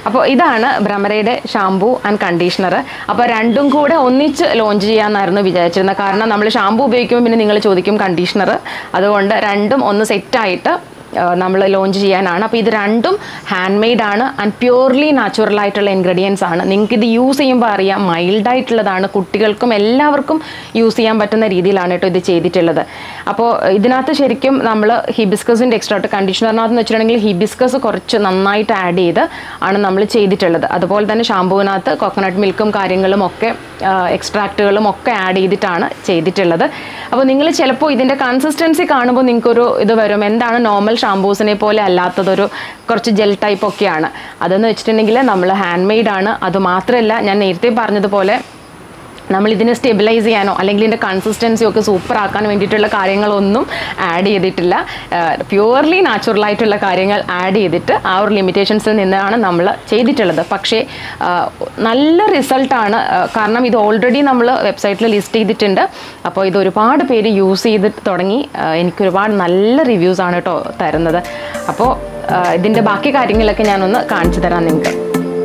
അപ്പോൾ ഇതാണ് ഭ്രമരയുടെ shampoo and conditioner അപ്പോൾ രണ്ടും കൂടെ ഒന്നിച്ച് ലോഞ്ച് ചെയ്യാമെന്നായിരുന്നു വിചാരിച്ചിരുന്നത് കാരണം നമ്മൾ ഷാംപൂ ഉപയോഗിക്കുമ്പോൾ പിന്നെ നിങ്ങൾ ചോദിക്കും കണ്ടീഷണർ അതുകൊണ്ട് രണ്ടും ഒന്ന് സെറ്റായിട്ട് നമ്മൾ ലോഞ്ച് ചെയ്യാനാണ് അപ്പോൾ ഇത് രണ്ടും ഹാൻഡ് മെയ്ഡ് ആണ് ആൻഡ് പ്യൂർലി നാച്ചുറൽ ആയിട്ടുള്ള ഇൻഗ്രീഡിയൻസ് ആണ് നിങ്ങൾക്ക് ഇത് യൂസ് ചെയ്യുമ്പോൾ അറിയാം മൈൽഡ് ആയിട്ടുള്ളതാണ് കുട്ടികൾക്കും എല്ലാവർക്കും യൂസ് ചെയ്യാൻ പറ്റുന്ന രീതിയിലാണ് കേട്ടോ ഇത് ചെയ്തിട്ടുള്ളത് അപ്പോൾ ഇതിനകത്ത് ശരിക്കും നമ്മൾ ഹിബിസ്കസിൻ്റെ എക്സ്ട്രാ കണ്ടീഷണറിനകത്ത് വെച്ചിട്ടുണ്ടെങ്കിൽ ഹിബിസ്കസ് കുറച്ച് നന്നായിട്ട് ആഡ് ചെയ്ത് ആണ് നമ്മൾ ചെയ്തിട്ടുള്ളത് അതുപോലെ തന്നെ ഷാമ്പൂവിനകത്ത് കോക്കനട്ട് മിൽക്കും കാര്യങ്ങളും ഒക്കെ എക്സ്ട്രാക്റ്റുകളും ഒക്കെ ആഡ് ചെയ്തിട്ടാണ് ചെയ്തിട്ടുള്ളത് അപ്പോൾ നിങ്ങൾ ചിലപ്പോൾ ഇതിൻ്റെ കൺസിസ്റ്റൻസി കാണുമ്പോൾ നിങ്ങൾക്കൊരു ഇത് വരും എന്താണ് നോർമൽ ഷാമ്പൂസിനെ പോലെ അല്ലാത്തതൊരു കുറച്ച് ജെൽ ടൈപ്പ് ഒക്കെയാണ് അതെന്ന് വെച്ചിട്ടുണ്ടെങ്കിൽ നമ്മൾ ഹാൻഡ് മെയ്ഡ് ആണ് അത് മാത്രമല്ല ഞാൻ നേരത്തെ പറഞ്ഞതുപോലെ നമ്മൾ ഇതിനെ സ്റ്റെബിലൈസ് ചെയ്യാനോ അല്ലെങ്കിൽ ഇതിൻ്റെ കൺസിസ്റ്റൻസി ഒക്കെ സൂപ്പർ ആക്കാൻ വേണ്ടിയിട്ടുള്ള കാര്യങ്ങളൊന്നും ആഡ് ചെയ്തിട്ടില്ല പ്യുവർലി നാച്ചുറൽ ആയിട്ടുള്ള കാര്യങ്ങൾ ആഡ് ചെയ്തിട്ട് ആ ഒരു ലിമിറ്റേഷൻസിൽ നിന്നാണ് നമ്മൾ ചെയ്തിട്ടുള്ളത് പക്ഷേ ആ, നല്ല റിസൾട്ടാണ് കാരണം ഇത് ഓൾറെഡി നമ്മൾ വെബ്സൈറ്റിൽ ലിസ്റ്റ് ചെയ്തിട്ടുണ്ട് അപ്പോൾ ഇത് ഒരുപാട് പേര് യൂസ് ചെയ്ത് തുടങ്ങി ആ, എനിക്ക് ഒരുപാട് നല്ല റിവ്യൂസ് ആണ് കേട്ടോ തരുന്നത് അപ്പോൾ ആ, ഇതിൻ്റെ ബാക്കി കാര്യങ്ങളൊക്കെ ഞാനൊന്ന് കാണിച്ചു തരാം നിങ്ങൾക്ക്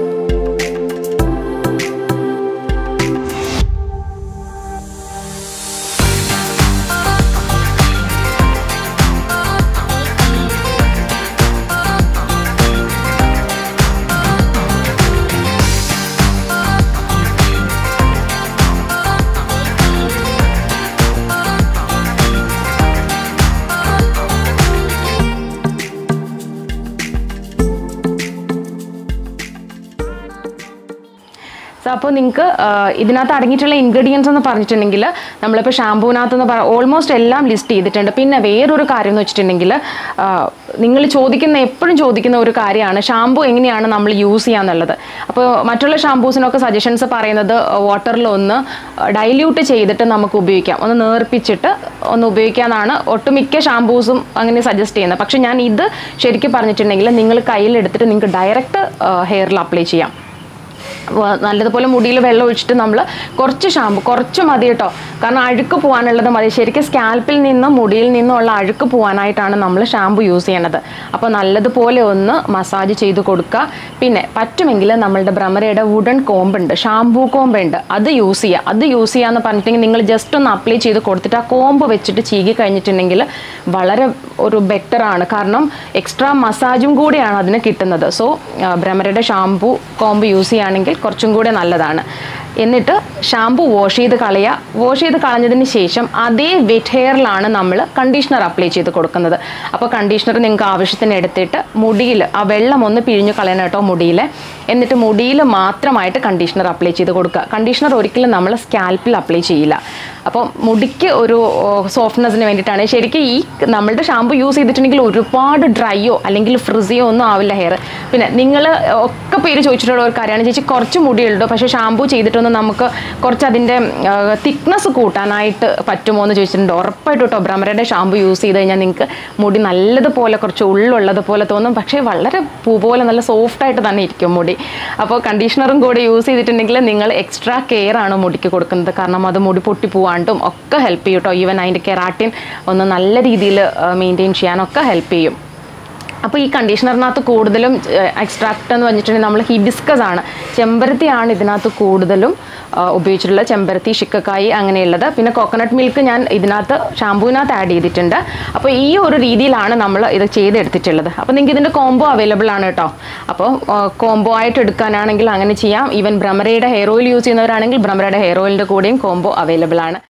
സോ അപ്പോൾ നിങ്ങൾക്ക് ഇതിനകത്ത് അടങ്ങിയിട്ടുള്ള ഇൻഗ്രീഡിയൻസ് എന്ന് പറഞ്ഞിട്ടുണ്ടെങ്കിൽ നമ്മളിപ്പോൾ ഷാമ്പൂവിനകത്ത് എന്ന് പറ ഓൾമോസ്റ്റ് എല്ലാം ലിസ്റ്റ് ചെയ്തിട്ടുണ്ട് പിന്നെ വേറൊരു കാര്യം എന്ന് വെച്ചിട്ടുണ്ടെങ്കിൽ നിങ്ങൾ ചോദിക്കുന്ന എപ്പോഴും ചോദിക്കുന്ന ഒരു കാര്യമാണ് ഷാമ്പൂ എങ്ങനെയാണ് നമ്മൾ യൂസ് ചെയ്യാന്നുള്ളത് അപ്പോൾ മറ്റുള്ള ഷാമ്പൂസിനൊക്കെ സജഷൻസ് പറയുന്നത് വാട്ടറിൽ ഒന്ന് ഡൈല്യൂട്ട് ചെയ്തിട്ട് നമുക്ക് ഉപയോഗിക്കാം ഒന്ന് നേർപ്പിച്ചിട്ട് ഒന്ന് ഉപയോഗിക്കാനാണ് ഒട്ടുമിക്ക ഷാമ്പൂസും അങ്ങനെ സജസ്റ്റ് ചെയ്യുന്നത് പക്ഷേ ഞാൻ ഇത് ശരിക്കും പറഞ്ഞിട്ടുണ്ടെങ്കിൽ നിങ്ങൾ കയ്യിലെടുത്തിട്ട് നിങ്ങൾക്ക് ഡയറക്റ്റ് ഹെയറിൽ അപ്ലൈ ചെയ്യാം വ- നല്ലതുപോലെ മുടിയിൽ വെള്ളം ഒഴിച്ചിട്ട് നമ്മൾ കുറച്ച് ഷാമ്പു കുറച്ച് മതി കേട്ടോ കാരണം അഴുക്ക് പോകാനുള്ളത് മതി ശരിക്കും സ്കാൽപ്പിൽ നിന്നും മുടിയിൽ നിന്നുള്ള അഴുക്ക് പോകാനായിട്ടാണ് നമ്മൾ ഷാമ്പു യൂസ് ചെയ്യണത് അപ്പോൾ നല്ലതുപോലെ ഒന്ന് മസാജ് ചെയ്ത് കൊടുക്കുക പിന്നെ പറ്റുമെങ്കിൽ നമ്മളുടെ ഭ്രമരയുടെ വുഡൻ കോമ്പുണ്ട് ഷാമ്പൂ കോമ്പുണ്ട് അത് യൂസ് ചെയ്യുക അത് യൂസ് ചെയ്യാന്ന് പറഞ്ഞിട്ടുണ്ടെങ്കിൽ നിങ്ങൾ ജസ്റ്റ് ഒന്ന് അപ്ലൈ ചെയ്ത് കൊടുത്തിട്ട് ആ കോമ്പ് വെച്ചിട്ട് ചീകി കഴിഞ്ഞിട്ടുണ്ടെങ്കിൽ വളരെ ഒരു ബെറ്റർ ആണ് കാരണം എക്സ്ട്രാ മസാജും കൂടിയാണ് അതിന് കിട്ടുന്നത് സോ ഭ്രമരയുടെ ഷാമ്പൂ കോമ്പ് യൂസ് ചെയ്യുകയാണെങ്കിൽ കുറച്ചും കൂടെ നല്ലതാണ് എന്നിട്ട് ഷാമ്പു വാഷ് ചെയ്ത് കളയുക വാഷ് ചെയ്ത് കളഞ്ഞതിന് ശേഷം അതേ വെറ്റ് ഹെയറിലാണ് നമ്മൾ കണ്ടീഷണർ അപ്ലൈ ചെയ്ത് കൊടുക്കുന്നത് അപ്പോൾ കണ്ടീഷണർ നിങ്ങൾക്ക് ആവശ്യത്തിന് എടുത്തിട്ട് മുടിയിൽ ആ വെള്ളം ഒന്ന് പിഴിഞ്ഞു കളയണം കേട്ടോ മുടിയിൽ എന്നിട്ട് മുടിയിൽ മാത്രമായിട്ട് കണ്ടീഷണർ അപ്ലൈ ചെയ്ത് കൊടുക്കുക കണ്ടീഷണർ ഒരിക്കലും നമ്മൾ സ്കാൽപ്പിൽ അപ്ലൈ ചെയ്യില്ല അപ്പോൾ മുടിക്ക് ഒരു സോഫ്റ്റ്നെസ്സിന് വേണ്ടിയിട്ടാണ് ശരിക്കും ഈ നമ്മളുടെ ഷാമ്പു യൂസ് ചെയ്തിട്ടുണ്ടെങ്കിൽ ഒരുപാട് ഡ്രൈയോ അല്ലെങ്കിൽ ഫ്രിസിയോ ഒന്നും ആവില്ല ഹെയർ പിന്നെ നിങ്ങൾ ഒക്കെ പേര് ചോദിച്ചിട്ടുള്ള ഒരു കാര്യമാണ് ചേച്ചി കുറച്ച് മുടിയുള്ളൂ പക്ഷേ ഷാമ്പു ചെയ്തിട്ടൊന്നും നമുക്ക് കുറച്ച് അതിൻ്റെ തിക്നെസ് കൂട്ടാനായിട്ട് പറ്റുമോ എന്ന് ചോദിച്ചിട്ടുണ്ട് ഉറപ്പായിട്ടും കേട്ടോ ഭ്രമരയുടെ ഷാമ്പു യൂസ് ചെയ്ത് കഴിഞ്ഞാൽ നിങ്ങൾക്ക് മുടി നല്ലതുപോലെ കുറച്ച് ഉള്ളുള്ളത് പോലെ തോന്നും പക്ഷേ വളരെ പൂ പോലെ നല്ല സോഫ്റ്റ് ആയിട്ട് തന്നെ ഇരിക്കും മുടി അപ്പോൾ കണ്ടീഷണറും കൂടി യൂസ് ചെയ്തിട്ടുണ്ടെങ്കിൽ നിങ്ങൾ എക്സ്ട്രാ കെയർ ആണ് മുടിക്ക് കൊടുക്കുന്നത് കാരണം അത് മുടി പൊട്ടി പോവാണ്ടും ഒക്കെ ഹെൽപ്പ് ചെയ്യും കേട്ടോ ഈവൻ അതിൻ്റെ കെറാട്ടിൻ ഒന്ന് നല്ല രീതിയിൽ മെയിൻറ്റെയിൻ ചെയ്യാനൊക്കെ ഹെൽപ്പ് ചെയ്യും അപ്പോൾ ഈ കണ്ടീഷണറിനകത്ത് കൂടുതലും എക്സ്ട്രാക്ട് എന്ന് പറഞ്ഞിട്ടുണ്ടെങ്കിൽ നമ്മൾ ഹിബിസ്കസ് ആണ് ചെമ്പരത്തിയാണ് ഇതിനകത്ത് കൂടുതലും ആ, ഉപയോഗിച്ചിട്ടുള്ളത് ചെമ്പരത്തി ഷിക്കക്കായി അങ്ങനെയുള്ളത് പിന്നെ കോക്കനട്ട് മിൽക്ക് ഞാൻ ഇതിനകത്ത് ഷാമ്പൂവിനകത്ത് ആഡ് ചെയ്തിട്ടുണ്ട് അപ്പോൾ ഈ ഒരു രീതിയിലാണ് നമ്മൾ ഇത് ചെയ്തെടുത്തിട്ടുള്ളത് അപ്പോൾ നിങ്ങൾക്ക് ഇതിൻ്റെ കോംബോ അവൈലബിൾ ആണ് കേട്ടോ അപ്പോൾ കോംബോ ആയിട്ട് എടുക്കാനാണെങ്കിൽ അങ്ങനെ ചെയ്യാം ഈവൻ ഭ്രമരയുടെ ഹെയർ ഓയിൽ യൂസ് ചെയ്യുന്നവരാണെങ്കിൽ ഭ്രമരയുടെ ഹെയർ ഓയിലിൻ്റെ കൂടെയും കോംബോ അവൈലബിൾ ആണ്